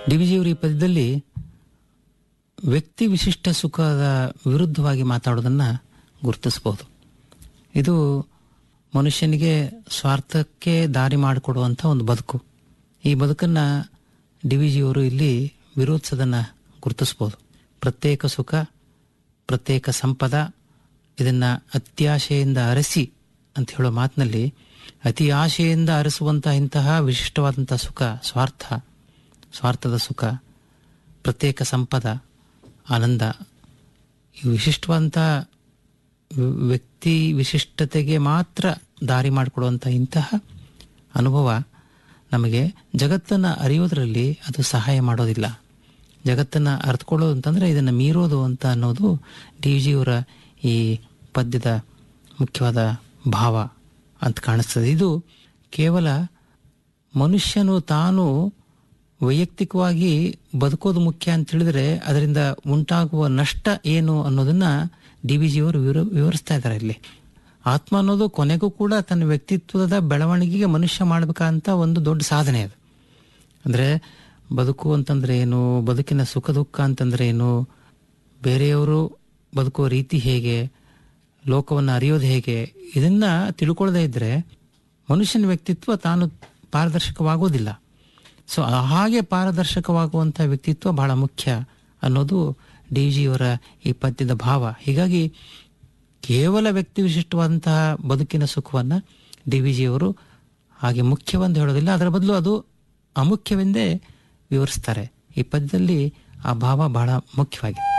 D V ಜಿಯವರು ಈ ಪದ್ಯದಲ್ಲಿ ವ್ಯಕ್ತಿ ವಿಶಿಷ್ಟ ಸುಖದ ವಿರುದ್ಧವಾಗಿ ಮಾತಾಡೋದನ್ನು ಗುರುತಿಸಬಹುದು ಇದು ಮನುಷ್ಯನಿಗೆ ಸ್ವಾರ್ಥಕ್ಕೆ ದಾರಿ ಮಾಡಿಕೊಡುವಂಥ ಒಂದು ಬದುಕು ಈ ಬದುಕನ್ನು ಡಿ ವಿ ಜಿಯವರು ಇಲ್ಲಿ ವಿರೋಧಿಸೋದನ್ನು ಗುರುತಿಸ್ಬೋದು ಪ್ರತ್ಯೇಕ ಸುಖ ಪ್ರತ್ಯೇಕ ಸಂಪದ ಇದನ್ನು ಅತ್ಯಾಶೆಯಿಂದ ಅರಸಿ ಅಂತ ಹೇಳೋ ಮಾತಿನಲ್ಲಿ ಅತಿ ಆಶೆಯಿಂದ ಅರಸುವಂತಹ ಇಂತಹ ವಿಶಿಷ್ಟವಾದಂಥ ಸುಖ ಸ್ವಾರ್ಥ ಸ್ವಾರ್ಥದ ಸುಖ ಪ್ರತ್ಯೇಕ ಸಂಪದ ಆನಂದ ಈ ವಿಶಿಷ್ಟವಾದಂಥ ವ್- ವ್ಯಕ್ತಿ ವಿಶಿಷ್ಟತೆಗೆ ಮಾತ್ರ ದಾರಿ ಮಾಡಿಕೊಡುವಂಥ ಇಂತಹ ಅನುಭವ ನಮಗೆ ಜಗತ್ತನ್ನು ಅರಿಯೋದರಲ್ಲಿ ಅದು ಸಹಾಯ ಮಾಡೋದಿಲ್ಲ ಜಗತ್ತನ್ನು ಅರ್ಥಕೊಳ್ಳೋದು ಅಂತಂದರೆ ಇದನ್ನು ಮೀರೋದು ಅಂತ ಅನ್ನೋದು ಡಿ ಜಿಯವರ ಈ ಪದ್ಯದ ಮುಖ್ಯವಾದ ಭಾವ ಅಂತ ಕಾಣಿಸ್ತದೆ ಇದು ಕೇವಲ ಮನುಷ್ಯನು ತಾನು ವೈಯಕ್ತಿಕವಾಗಿ ಬದುಕೋದು ಮುಖ್ಯ ಅಂತ ಹೇಳಿದ್ರೆ ಅದರಿಂದ ಉಂಟಾಗುವ ನಷ್ಟ ಏನು ಅನ್ನೋದನ್ನ ಡಿ ವಿ ಜಿಯವರು ವಿವರ- ವಿವರಿಸ್ತಾ ಇದ್ದಾರೆ ಇಲ್ಲಿ ಆತ್ಮ ಅನ್ನೋದು ಕೊನೆಗೂ ಕೂಡ ತನ್ನ ವ್ಯಕ್ತಿತ್ವದ ಬೆಳವಣಿಗೆಗೆ ಮನುಷ್ಯ ಮಾಡಬೇಕಂತ ಒಂದು ದೊಡ್ಡ ಸಾಧನೆ ಅದು ಅಂದರೆ ಬದುಕು ಅಂತಂದ್ರೆ ಏನು ಬದುಕಿನ ಸುಖ ದುಃಖ ಅಂತಂದ್ರೆ ಏನು ಬೇರೆಯವರು ಬದುಕುವ ರೀತಿ ಹೇಗೆ ಲೋಕವನ್ನು ಅರಿಯೋದು ಹೇಗೆ ಇದನ್ನ ತಿಳ್ಕೊಳ್ಳದೇ ಇದ್ರೆ ಮನುಷ್ಯನ ವ್ಯಕ್ತಿತ್ವ ತಾನು ಪಾರದರ್ಶಕವಾಗೋದಿಲ್ಲ ಸೊ ಹಾಗೆ ಪಾರದರ್ಶಕವಾಗುವಂಥ ವ್ಯಕ್ತಿತ್ವ ಬಹಳ ಮುಖ್ಯ ಅನ್ನೋದು ಡಿ ಜಿಯವರ ಈ ಪದ್ಯದ ಭಾವ ಹೀಗಾಗಿ ಕೇವಲ ವ್ಯಕ್ತಿ ವಿಶಿಷ್ಟವಾದಂತಹ ಬದುಕಿನ ಸುಖವನ್ನು ಡಿ ವಿ ಜಿಯವರು ಹಾಗೆ ಮುಖ್ಯವೆಂದು ಹೇಳೋದಿಲ್ಲ ಅದರ ಬದಲು ಅದು ಅಮುಖ್ಯವೆಂದೇ ವಿವರಿಸ್ತಾರೆ ಈ ಪದ್ಯದಲ್ಲಿ ಆ ಭಾವ ಬಹಳ ಮುಖ್ಯವಾಗಿದೆ